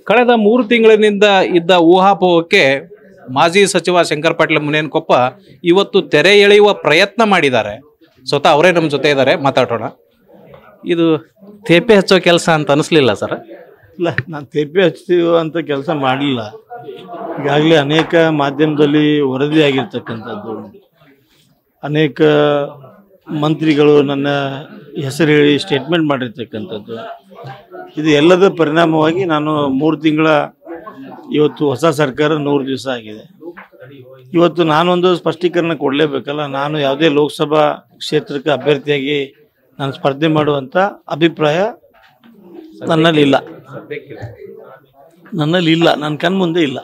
ಕಳೆದ ಮೂರು ತಿಂಗಳಿನಿಂದ ಇದ್ದ ಊಹಾಪೋಹಕ್ಕೆ ಮಾಜಿ ಸಚಿವ ಶಂಕರ್ ಪಾಟೀಲ್ ಮುನೇನಕೊಪ್ಪ ಇವತ್ತು ತೆರೆ ಎಳೆಯುವ ಪ್ರಯತ್ನ ಮಾಡಿದ್ದಾರೆ ಸ್ವತಃ ಅವರೇ ನಮ್ಮ ಜೊತೆ ಇದ್ದಾರೆ ಮಾತಾಡೋಣ ಇದು ತೇಪೆ ಹಚ್ಚೋ ಕೆಲಸ ಅಂತ ಅನಿಸ್ಲಿಲ್ಲ ಸರ್ ಇಲ್ಲ ನಾನು ತೆಪ್ಪೆ ಹಚ್ತೀವಿ ಅಂತ ಕೆಲಸ ಮಾಡಲಿಲ್ಲ ಈಗಾಗಲೇ ಅನೇಕ ಮಾಧ್ಯಮದಲ್ಲಿ ವರದಿ ಆಗಿರ್ತಕ್ಕಂಥದ್ದು ಅನೇಕ ಮಂತ್ರಿಗಳು ನನ್ನ ಹೆಸರು ಹೇಳಿ ಸ್ಟೇಟ್ಮೆಂಟ್ ಮಾಡಿರ್ತಕ್ಕಂಥದ್ದು ಇದು ಎಲ್ಲದ ಪರಿಣಾಮವಾಗಿ ನಾನು ಮೂರು ತಿಂಗಳ ಇವತ್ತು ಹೊಸ ಸರ್ಕಾರ ನೂರು ದಿವಸ ಆಗಿದೆ ಇವತ್ತು ನಾನೊಂದು ಸ್ಪಷ್ಟೀಕರಣ ಕೊಡಲೇಬೇಕಲ್ಲ ನಾನು ಯಾವುದೇ ಲೋಕಸಭಾ ಕ್ಷೇತ್ರಕ್ಕೆ ಅಭ್ಯರ್ಥಿಯಾಗಿ ನಾನು ಸ್ಪರ್ಧೆ ಮಾಡುವಂಥ ಅಭಿಪ್ರಾಯ ನನ್ನಲ್ಲಿ ಇಲ್ಲ ನನ್ನಲ್ಲಿ ಇಲ್ಲ ನನ್ನ ಕಣ್ಮುಂದೆ ಇಲ್ಲ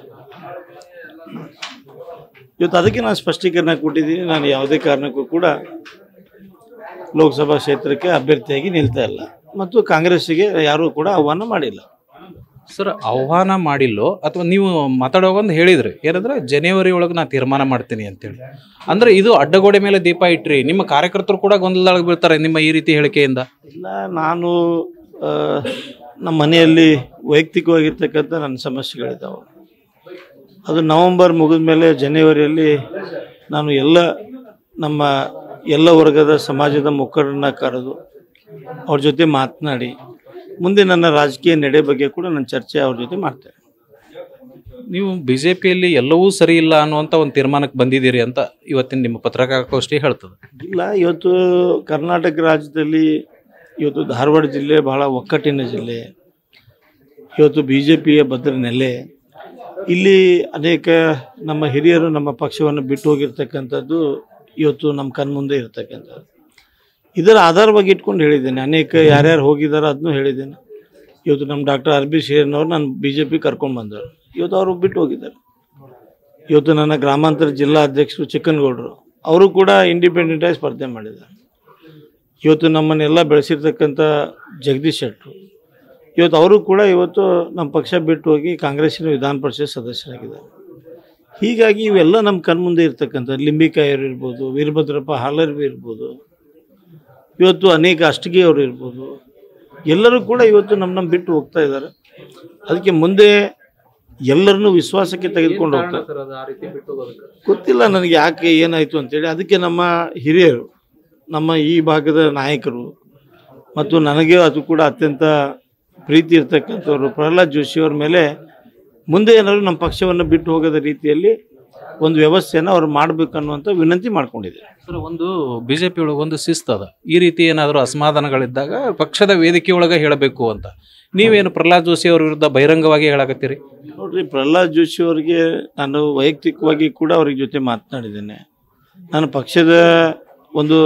ಇವತ್ತು ಅದಕ್ಕೆ ನಾನು ಸ್ಪಷ್ಟೀಕರಣ ಕೊಟ್ಟಿದ್ದೀನಿ ನಾನು ಯಾವುದೇ ಕಾರಣಕ್ಕೂ ಕೂಡ ಲೋಕಸಭಾ ಕ್ಷೇತ್ರಕ್ಕೆ ಅಭ್ಯರ್ಥಿಯಾಗಿ ನಿಲ್ತಾ ಇಲ್ಲ ಮತ್ತು ಕಾಂಗ್ರೆಸ್ಸಿಗೆ ಯಾರೂ ಕೂಡ ಆಹ್ವಾನ ಮಾಡಿಲ್ಲ ಸರ್ ಆಹ್ವಾನ ಮಾಡಿಲ್ಲೋ ಅಥವಾ ನೀವು ಮಾತಾಡುವಾಗ ಒಂದು ಹೇಳಿದ್ರಿ ಏನಂದ್ರೆ ಜನವರಿ ಒಳಗೆ ನಾ ತೀರ್ಮಾನ ಮಾಡ್ತೀನಿ ಅಂತೇಳಿ ಅಂದ್ರೆ ಇದು ಅಡ್ಡಗೋಡೆ ಮೇಲೆ ದೀಪ ಇಟ್ರಿ ನಿಮ್ಮ ಕಾರ್ಯಕರ್ತರು ಕೂಡ ಗೊಂದಲದೊಳಗೆ ಬೀಳ್ತಾರೆ ನಿಮ್ಮ ಈ ರೀತಿ ಹೇಳಿಕೆಯಿಂದ ಇಲ್ಲ ನಾನು ಆ, ನಮ್ಮ ಮನೆಯಲ್ಲಿ ವೈಯಕ್ತಿಕವಾಗಿರ್ತಕ್ಕಂಥ ನನ್ನ ಸಮಸ್ಯೆಗಳಿದ್ದಾವೆ ಅದು ನವೆಂಬರ್ ಮುಗಿದ ಮೇಲೆ ಜನವರಿಯಲ್ಲಿ ನಾನು ಎಲ್ಲ ನಮ್ಮ ಎಲ್ಲ ವರ್ಗದ ಸಮಾಜದ ಮುಖಂಡರನ್ನ ಕರೆದು ಅವ್ರ ಜೊತೆ ಮಾತನಾಡಿ ಮುಂದೆ ನನ್ನ ರಾಜಕೀಯ ನಡೆ ಬಗ್ಗೆ ಕೂಡ ನಾನು ಚರ್ಚೆ ಅವ್ರ ಜೊತೆ ಮಾಡ್ತೇನೆ ನೀವು ಬಿಜೆಪಿಯಲ್ಲಿ ಎಲ್ಲವೂ ಸರಿ ಇಲ್ಲ ಅನ್ನುವಂಥ ಒಂದು ತೀರ್ಮಾನಕ್ಕೆ ಬಂದಿದ್ದೀರಿ ಅಂತ ಇವತ್ತಿನ ನಿಮ್ಮ ಪತ್ರಕಾರಗೋಷ್ಠಿ ಹೇಳ್ತದೆ ಇಲ್ಲ ಇವತ್ತು ಕರ್ನಾಟಕ ರಾಜ್ಯದಲ್ಲಿ ಇವತ್ತು ಧಾರವಾಡ ಜಿಲ್ಲೆ ಬಹಳ ಒಕ್ಕಟ್ಟಿನ ಜಿಲ್ಲೆ ಇವತ್ತು ಬಿ ಜೆ ಪಿಯ ಭದ್ರ ನೆಲೆ ಇಲ್ಲಿ ಅನೇಕ ನಮ್ಮ ಹಿರಿಯರು ನಮ್ಮ ಪಕ್ಷವನ್ನು ಬಿಟ್ಟು ಹೋಗಿರ್ತಕ್ಕಂಥದ್ದು ಇವತ್ತು ನಮ್ಮ ಕಣ್ಮುಂದೆ ಇರ್ತಕ್ಕಂಥದ್ದು ಇದರ ಆಧಾರವಾಗಿ ಇಟ್ಕೊಂಡು ಹೇಳಿದ್ದೇನೆ ಅನೇಕ ಯಾರ್ಯಾರು ಹೋಗಿದಾರೋ ಅದನ್ನು ಹೇಳಿದ್ದೇನೆ ಇವತ್ತು ನಮ್ಮ ಡಾಕ್ಟರ್ ಆರ್ ಬಿ ಶೇರ್ನವ್ರು ನಾನು ಬಿ ಜೆ ಪಿ ಕರ್ಕೊಂಡು ಬಂದರು ಇವತ್ತು ಅವರು ಬಿಟ್ಟು ಹೋಗಿದ್ದಾರೆ ಇವತ್ತು ನನ್ನ ಗ್ರಾಮಾಂತರ ಜಿಲ್ಲಾ ಅಧ್ಯಕ್ಷರು ಚಿಕ್ಕನಗೌಡರು ಅವರು ಕೂಡ ಇಂಡಿಪೆಂಡೆಂಟ್ ಆಗಿ ಸ್ಪರ್ಧೆ ಮಾಡಿದ್ದಾರೆ ಇವತ್ತು ನಮ್ಮನ್ನೆಲ್ಲ ಬೆಳೆಸಿರ್ತಕ್ಕಂಥ ಜಗದೀಶ್ ಶೆಟ್ಟರು ಇವತ್ತು ಅವರು ಕೂಡ ಇವತ್ತು ನಮ್ಮ ಪಕ್ಷ ಬಿಟ್ಟು ಹೋಗಿ ಕಾಂಗ್ರೆಸ್ಸಿನ ವಿಧಾನ ಪರಿಷತ್ ಸದಸ್ಯರಾಗಿದ್ದಾರೆ ಹೀಗಾಗಿ ಇವೆಲ್ಲ ನಮ್ಮ ಕಣ್ಮುಂದೆ ಇರ್ತಕ್ಕಂಥ ಲಿಂಬಿಕಾಯರು ಇರ್ಬೋದು ವೀರಭದ್ರಪ್ಪ ಹಾಲರ್ವಿ ಇರ್ಬೋದು ಇವತ್ತು ಅನೇಕ ಅಷ್ಟಗಿ ಅವರು ಇರ್ಬೋದು ಎಲ್ಲರೂ ಕೂಡ ಇವತ್ತು ನಮ್ಮ ನಮ್ಮ ಬಿಟ್ಟು ಹೋಗ್ತಾ ಇದ್ದಾರೆ ಅದಕ್ಕೆ ಮುಂದೆ ಎಲ್ಲರನ್ನೂ ವಿಶ್ವಾಸಕ್ಕೆ ತೆಗೆದುಕೊಂಡು ಹೋಗ್ತಾರೆ ಗೊತ್ತಿಲ್ಲ ನನಗೆ ಯಾಕೆ ಏನಾಯಿತು ಅಂತೇಳಿ ಅದಕ್ಕೆ ನಮ್ಮ ಹಿರಿಯರು ನಮ್ಮ ಈ ಭಾಗದ ನಾಯಕರು ಮತ್ತು ನನಗೆ ಅದು ಕೂಡ ಅತ್ಯಂತ ಪ್ರೀತಿ ಇರ್ತಕ್ಕಂಥವ್ರು ಪ್ರಹ್ಲಾದ್ ಜೋಶಿಯವ್ರ ಮೇಲೆ ಮುಂದೆ ಏನಾದ್ರು ನಮ್ಮ ಪಕ್ಷವನ್ನು ಬಿಟ್ಟು ಹೋಗೋದ ರೀತಿಯಲ್ಲಿ ಒಂದು ವ್ಯವಸ್ಥೆಯನ್ನು ಅವ್ರು ಮಾಡಬೇಕನ್ನುವಂಥ ವಿನಂತಿ ಮಾಡ್ಕೊಂಡಿದ್ದಾರೆ ಸರ್ ಒಂದು ಬಿಜೆಪಿ ಒಳಗೆ ಒಂದು ಶಿಸ್ತು ಅದ ಈ ರೀತಿ ಏನಾದರೂ ಅಸಮಾಧಾನಗಳಿದ್ದಾಗ ಪಕ್ಷದ ವೇದಿಕೆ ಒಳಗೆ ಹೇಳಬೇಕು ಅಂತ ನೀವೇನು ಪ್ರಹ್ಲಾದ್ ಜೋಶಿ ಅವ್ರ ವಿರುದ್ಧ ಬಹಿರಂಗವಾಗಿ ಹೇಳಕತ್ತೀರಿ ನೋಡ್ರಿ ಪ್ರಹ್ಲಾದ್ ಜೋಶಿ ಅವರಿಗೆ ನಾನು ವೈಯಕ್ತಿಕವಾಗಿ ಕೂಡ ಅವ್ರಿಗೆ ಜೊತೆ ಮಾತನಾಡಿದ್ದೇನೆ ನಾನು ಪಕ್ಷದ ಒಂದು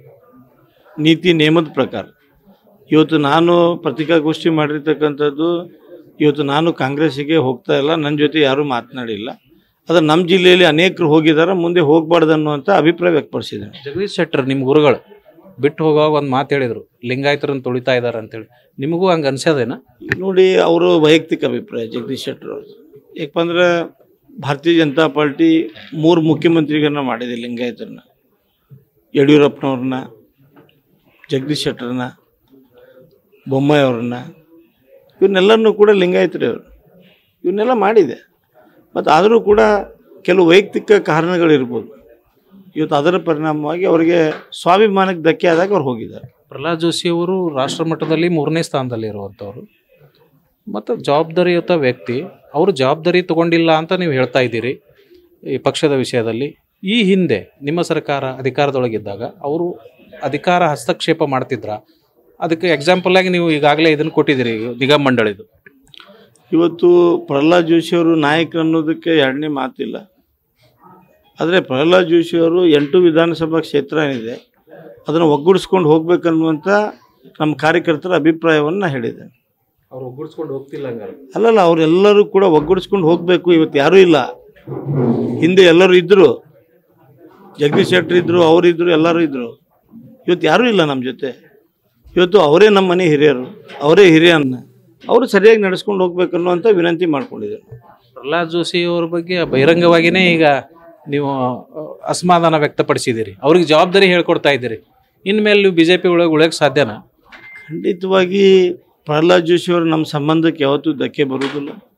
ನೀತಿ ನಿಯಮದ ಪ್ರಕಾರ ಇವತ್ತು ನಾನು ಪತ್ರಿಕಾಗೋಷ್ಠಿ ಮಾಡಿರ್ತಕ್ಕಂಥದ್ದು ಇವತ್ತು ನಾನು ಕಾಂಗ್ರೆಸ್ಸಿಗೆ ಹೋಗ್ತಾ ಇಲ್ಲ ನನ್ನ ಜೊತೆ ಯಾರೂ ಮಾತನಾಡಿಲ್ಲ ಆದರೆ ನಮ್ಮ ಜಿಲ್ಲೆಯಲ್ಲಿ ಅನೇಕರು ಹೋಗಿದ್ದಾರೆ ಮುಂದೆ ಹೋಗಬಾರ್ದು ಅನ್ನುವಂಥ ಅಭಿಪ್ರಾಯ ವ್ಯಕ್ತಪಡಿಸಿದ್ದೇನೆ ಜಗದೀಶ್ ಶೆಟ್ಟರ್ ನಿಮ್ಮ ಗುರುಗಳು ಬಿಟ್ಟು ಹೋಗುವಾಗ ಒಂದು ಮಾತು ಹೇಳಿದ್ರು ಲಿಂಗಾಯತರನ್ನು ತುಳಿತಾ ಇದ್ದಾರೆ ಅಂತೇಳಿ ನಿಮಗೂ ಹಂಗೆ ಅನ್ಸೋದೇನಾ ನೋಡಿ ಅವರು ವೈಯಕ್ತಿಕ ಅಭಿಪ್ರಾಯ ಜಗದೀಶ್ ಶೆಟ್ಟರ್ ಅವ್ರದ್ದು ಯಾಕಂದ್ರೆ ಅಂದ್ರೆ ಭಾರತೀಯ ಜನತಾ ಪಾರ್ಟಿ ಮೂರು ಮುಖ್ಯಮಂತ್ರಿಗಳನ್ನ ಮಾಡಿದೆ ಲಿಂಗಾಯತರನ್ನ ಯಡಿಯೂರಪ್ಪನವ್ರನ್ನ ಜಗದೀಶ್ ಶೆಟ್ಟರ್ನ ಬೊಮ್ಮಾಯಿ ಅವ್ರನ್ನ ಇವನ್ನೆಲ್ಲರನ್ನೂ ಕೂಡ ಲಿಂಗಾಯತರೇ ಅವರು ಇವನ್ನೆಲ್ಲ ಮಾಡಿದೆ ಮತ್ತು ಆದರೂ ಕೂಡ ಕೆಲವು ವೈಯಕ್ತಿಕ ಕಾರಣಗಳಿರ್ಬೋದು ಇವತ್ತು ಅದರ ಪರಿಣಾಮವಾಗಿ ಅವರಿಗೆ ಸ್ವಾಭಿಮಾನಕ್ಕೆ ಧಕ್ಕೆ ಆದಾಗ ಅವ್ರು ಹೋಗಿದ್ದಾರೆ ಪ್ರಹ್ಲಾದ್ ಜೋಶಿ ಅವರು ರಾಷ್ಟ್ರ ಮಟ್ಟದಲ್ಲಿ ಮೂರನೇ ಸ್ಥಾನದಲ್ಲಿ ಇರುವಂಥವ್ರು ಮತ್ತು ಜವಾಬ್ದಾರಿಯುತ ವ್ಯಕ್ತಿ ಅವರು ಜವಾಬ್ದಾರಿ ತಗೊಂಡಿಲ್ಲ ಅಂತ ನೀವು ಹೇಳ್ತಾ ಇದ್ದೀರಿ ಈ ಪಕ್ಷದ ವಿಷಯದಲ್ಲಿ ಈ ಹಿಂದೆ ನಿಮ್ಮ ಸರ್ಕಾರ ಅಧಿಕಾರದೊಳಗಿದ್ದಾಗ ಅವರು ಅಧಿಕಾರ ಹಸ್ತಕ್ಷೇಪ ಮಾಡ್ತಿದ್ರ ಅದಕ್ಕೆ ಎಕ್ಸಾಂಪಲ್ ಆಗಿ ನೀವು ಈಗಾಗಲೇ ಇದನ್ನು ಕೊಟ್ಟಿದ್ದೀರಿ ನಿಗಮ ಮಂಡಳಿದು ಇವತ್ತು ಪ್ರಹ್ಲಾದ್ ಜೋಶಿ ಅವರು ನಾಯಕರು ಅನ್ನೋದಕ್ಕೆ ಎರಡನೇ ಮಾತಿಲ್ಲ ಆದರೆ ಪ್ರಹ್ಲಾದ್ ಜೋಶಿ ಅವರು ಎಂಟು ವಿಧಾನಸಭಾ ಕ್ಷೇತ್ರ ಏನಿದೆ ಅದನ್ನು ಒಗ್ಗೂಡಿಸ್ಕೊಂಡು ಹೋಗ್ಬೇಕನ್ನುವಂಥ ನಮ್ಮ ಕಾರ್ಯಕರ್ತರ ಅಭಿಪ್ರಾಯವನ್ನು ನಾ ಹೇಳಿದೆ ಅವ್ರು ಒಗ್ಗೂಡಿಸ್ಕೊಂಡು ಹೋಗ್ತಿಲ್ಲ ಅಲ್ಲಲ್ಲ ಅವರೆಲ್ಲರೂ ಕೂಡ ಒಗ್ಗೂಡಿಸ್ಕೊಂಡು ಹೋಗಬೇಕು ಇವತ್ತು ಯಾರೂ ಇಲ್ಲ ಹಿಂದೆ ಎಲ್ಲರೂ ಇದ್ದರು ಜಗದೀಶ್ ಶೆಟ್ಟರ್ ಇದ್ದರು ಅವರಿದ್ದರು ಎಲ್ಲರೂ ಇದ್ದರು ಇವತ್ತು ಯಾರೂ ಇಲ್ಲ ನಮ್ಮ ಜೊತೆ ಇವತ್ತು ಅವರೇ ನಮ್ಮ ಮನೆ ಹಿರಿಯರು ಅವರೇ ಹಿರಿಯನ್ನ ಅವರು ಸರಿಯಾಗಿ ನಡೆಸ್ಕೊಂಡು ಹೋಗ್ಬೇಕನ್ನುವಂಥ ವಿನಂತಿ ಮಾಡ್ಕೊಂಡಿದ್ದಾರೆ ಪ್ರಹ್ಲಾದ್ ಜೋಶಿ ಅವ್ರ ಬಗ್ಗೆ ಬಹಿರಂಗವಾಗಿಯೇ ಈಗ ನೀವು ಅ, ಅಸಮಾಧಾನ ವ್ಯಕ್ತಪಡಿಸಿದ್ದೀರಿ ಅವ್ರಿಗೆ ಜವಾಬ್ದಾರಿ ಹೇಳ್ಕೊಡ್ತಾ ಇದ್ದೀರಿ ಇನ್ಮೇಲೆ ನೀವು ಬಿ ಜೆ ಪಿ ಒಳಗೆ ಉಳಿಯೋಕೆ ಸಾಧ್ಯನಾ ಖಂಡಿತವಾಗಿ ಪ್ರಹ್ಲಾದ್ ಜೋಶಿ ಅವರು ನಮ್ಮ ಸಂಬಂಧಕ್ಕೆ ಯಾವತ್ತೂ ಧಕ್ಕೆ ಬರುವುದಿಲ್ಲ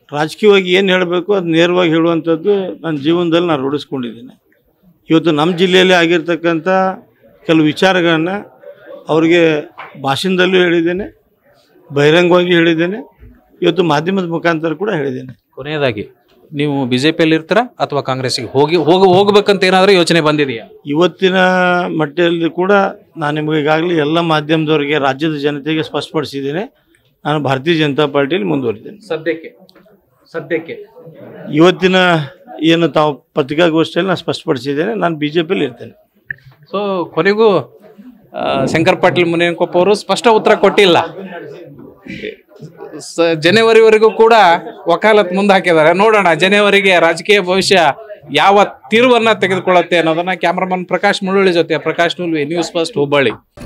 ರಾಜಕೀಯವಾಗಿ ಏನು ಹೇಳಬೇಕು ಅದು ನೇರವಾಗಿ ಹೇಳುವಂಥದ್ದು ನನ್ನ ಜೀವನದಲ್ಲಿ ನಾನು ರೂಢಿಸ್ಕೊಂಡಿದ್ದೀನಿ ಇವತ್ತು ನಮ್ಮ ಜಿಲ್ಲೆಯಲ್ಲಿ ಆಗಿರ್ತಕ್ಕಂಥ ಕೆಲವು ವಿಚಾರಗಳನ್ನು ಅವರಿಗೆ ಭಾಷಣದಲ್ಲೂ ಹೇಳಿದ್ದೇನೆ ಬಹಿರಂಗವಾಗಿ ಹೇಳಿದ್ದೇನೆ ಇವತ್ತು ಮಾಧ್ಯಮದ ಮುಖಾಂತರ ಕೂಡ ಹೇಳಿದ್ದೇನೆ ಕೊನೆಯದಾಗಿ ನೀವು ಬಿಜೆಪಿಯಲ್ಲಿ ಇರ್ತೀರಾ ಅಥವಾ ಕಾಂಗ್ರೆಸ್ಗೆ ಹೋಗಿ ಹೋಗ ಹೋಗ್ಬೇಕಂತ ಏನಾದರೂ ಯೋಚನೆ ಬಂದಿದೆಯಾ ಇವತ್ತಿನ ಮಟ್ಟದಲ್ಲಿ ಕೂಡ ನಾನು ನಿಮಗೆ ಈಗಾಗಲೇ ಎಲ್ಲ ಮಾಧ್ಯಮದವರಿಗೆ ರಾಜ್ಯದ ಜನತೆಗೆ ಸ್ಪಷ್ಟಪಡಿಸಿದ್ದೇನೆ ನಾನು ಭಾರತೀಯ ಜನತಾ ಪಾರ್ಟಿಯಲ್ಲಿ ಮುಂದುವರಿದ್ದೇನೆ ಸದ್ಯಕ್ಕೆ ಸದ್ಯಕ್ಕೆ ಇವತ್ತಿನ ಏನು ತಾವು ಪತ್ರಿಕಾಗೋಷ್ಠಿಯಲ್ಲಿ ನಾನು ಸ್ಪಷ್ಟಪಡಿಸಿದ್ದೇನೆ ನಾನು ಬಿ ಜೆ ಪಿಯಲ್ಲಿ ಇರ್ತೇನೆ ಸೊ ಕೊನೆಗೂ ಆ, ಶಂಕರ್ ಪಾಟೀಲ್ ಮುನೇನಕೊಪ್ಪ ಅವರು ಸ್ಪಷ್ಟ ಉತ್ತರ ಕೊಟ್ಟಿಲ್ಲ ಸ- ಜನವರಿವರೆಗೂ ಕೂಡ ವಕಾಲತ್ ಮುಂದೆ ಹಾಕಿದ್ದಾರೆ ನೋಡೋಣ ಜನವರಿಗೆ ರಾಜಕೀಯ ಭವಿಷ್ಯ ಯಾವ ತಿರುವನ್ನ ತೆಗೆದುಕೊಳ್ಳುತ್ತೆ ಅನ್ನೋದನ್ನ ಕ್ಯಾಮ್ರಾಮನ್ ಪ್ರಕಾಶ್ ಮುಳ್ಳುಳ್ಳಿ ಜೊತೆ ಪ್ರಕಾಶ್ ನೂಲ್ವಿ ನ್ಯೂಸ್ ಫಸ್ಟ್ ಹುಬ್ಬಳ್ಳಿ